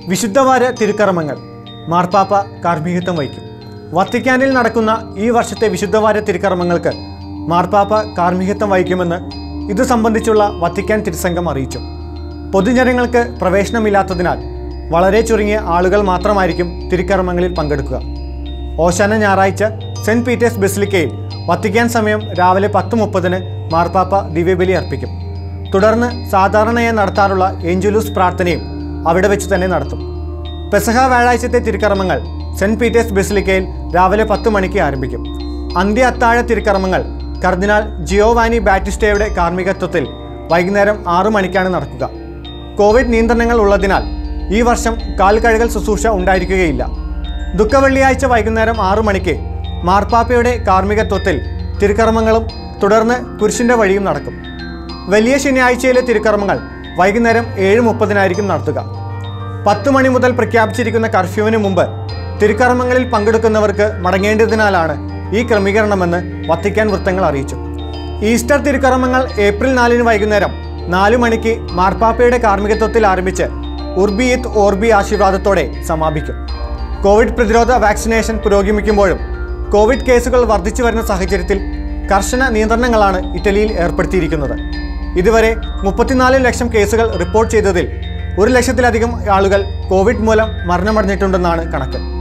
വിശുദ്ധവാര തിരുക്കർമ്മങ്ങൾ മാർപ്പാപ്പ കാർമ്മികത്വം വഹിക്കും വത്തിക്കാനിൽ നടക്കുന്ന ഈ വർഷത്തെ വിശുദ്ധവാര തിരുക്കർമ്മങ്ങൾക്ക് മാർപ്പാപ്പ കാർമ്മികത്വം വഹിക്കുമെന്ന് ഇത് സംബന്ധിച്ചുള്ള വത്തിക്കാൻ തിരുസംഘം അറിയിച്ചു പൊതുജനങ്ങൾക്ക് പ്രവേശനമില്ലാത്തതിനാൽ വളരെ ചുരുങ്ങിയ ആളുകൾ മാത്രമായിരിക്കും തിരുക്കർമ്മങ്ങളിൽ പങ്കെടുക്കുക ഓശാന ഞായറാഴ്ച സെന്റ് പീറ്റേഴ്സ് ബസിലിക്കയിൽ വത്തിക്കാൻ സമയം രാവിലെ പത്ത് മുപ്പതിന് മാർപ്പാപ്പ ദിവ്യബലി അർപ്പിക്കും തുടർന്ന് സാധാരണയായി നടത്താറുള്ള ഏഞ്ചലൂസ് പ്രാർത്ഥനയും അവിടെ വെച്ച് തന്നെ നടത്തും പെസഹ വ്യാഴാഴ്ചത്തെ തിരുക്കർമ്മങ്ങൾ സെന്റ് പീറ്റേഴ്സ് ബസിലിക്കയിൽ രാവിലെ പത്ത് മണിക്ക് ആരംഭിക്കും അന്ത്യ അത്താഴ തിരുക്കർമ്മങ്ങൾ കർദിനാൾ ജിയോവാനി ബാറ്റിസ്റ്റയുടെ കാർമ്മികത്വത്തിൽ വൈകുന്നേരം ആറു മണിക്കാണ് നടക്കുക കോവിഡ് നിയന്ത്രണങ്ങൾ ഉള്ളതിനാൽ ഈ വർഷം കാൽക്കഴുകൽ ശുശ്രൂഷ ഉണ്ടായിരിക്കുകയില്ല ദുഃഖവെള്ളിയാഴ്ച വൈകുന്നേരം ആറു മണിക്ക് മാർപ്പാപ്പയുടെ കാർമ്മികത്വത്തിൽ തിരുക്കർമ്മങ്ങളും തുടർന്ന് കുരിശിൻ്റെ വഴിയും നടക്കും വലിയ ശനിയാഴ്ചയിലെ തിരുക്കർമ്മങ്ങൾ വൈകുന്നേരം ഏഴ് മുപ്പതിനായിരിക്കും നടത്തുക പത്ത് മണി മുതൽ പ്രഖ്യാപിച്ചിരിക്കുന്ന കർഫ്യൂവിന് മുമ്പ് തിരുക്കർമ്മങ്ങളിൽ പങ്കെടുക്കുന്നവർക്ക് മടങ്ങേണ്ടതിനാലാണ് ഈ ക്രമീകരണമെന്ന് വത്തിക്കാൻ വൃത്തങ്ങൾ അറിയിച്ചു ഈസ്റ്റർ തിരുക്കർമ്മങ്ങൾ ഏപ്രിൽ നാലിന് വൈകുന്നേരം നാലു മണിക്ക് മാർപ്പാപ്പയുടെ കാർമ്മികത്വത്തിൽ ആരംഭിച്ച് ഉർബിയിത്ത് ഓർബി ആശീർവാദത്തോടെ സമാപിക്കും കോവിഡ് പ്രതിരോധ വാക്സിനേഷൻ പുരോഗമിക്കുമ്പോഴും കോവിഡ് കേസുകൾ വർദ്ധിച്ചു വരുന്ന സാഹചര്യത്തിൽ കർശന നിയന്ത്രണങ്ങളാണ് ഇറ്റലിയിൽ ഏർപ്പെടുത്തിയിരിക്കുന്നത് ഇതുവരെ മുപ്പത്തിനാല് ലക്ഷം കേസുകൾ റിപ്പോർട്ട് ചെയ്തതിൽ ഒരു ലക്ഷത്തിലധികം ആളുകൾ കോവിഡ് മൂലം മരണമടഞ്ഞിട്ടുണ്ടെന്നാണ് കണക്ക്